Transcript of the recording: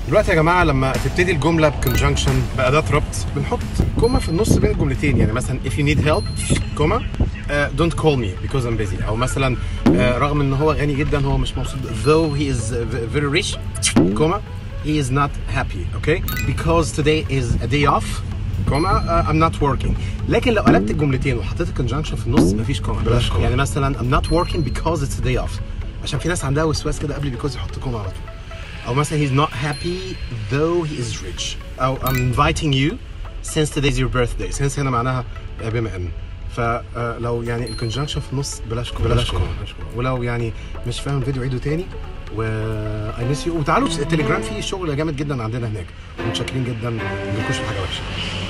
دلوقتي يا جماعه لما تبتدي الجمله بكونجنكشن باداه ربط بنحط كوما في النص بين الجملتين يعني مثلا if you need help كوما uh, don't call me because I'm busy او مثلا uh, رغم ان هو غني جدا هو مش مبسوط though he is uh, very rich كوما he is not happy okay because today is a day off كوما uh, I'm not working لكن لو قلبت الجملتين وحطيت الكونجنكشن في النص مفيش كوما بلاش كوما. يعني مثلا I'm not working because it's a day off عشان في ناس عندها وسواس كده قبل because يحط كوما على طول او مثلا he's not happy though he is rich او I'm inviting you since today is your birthday since هنا معناها بما ان فلو يعني الكونجنكشن في النص بلاش كوما بلاش كوما. بلاش كوما ولو يعني مش فاهم الفيديو عيده تاني و اي ميس يو وتعالوا التليجرام فيه شغل جامد جدا عندنا هناك ومتشكرين جدا ما تجيلكوش في حاجه وحشه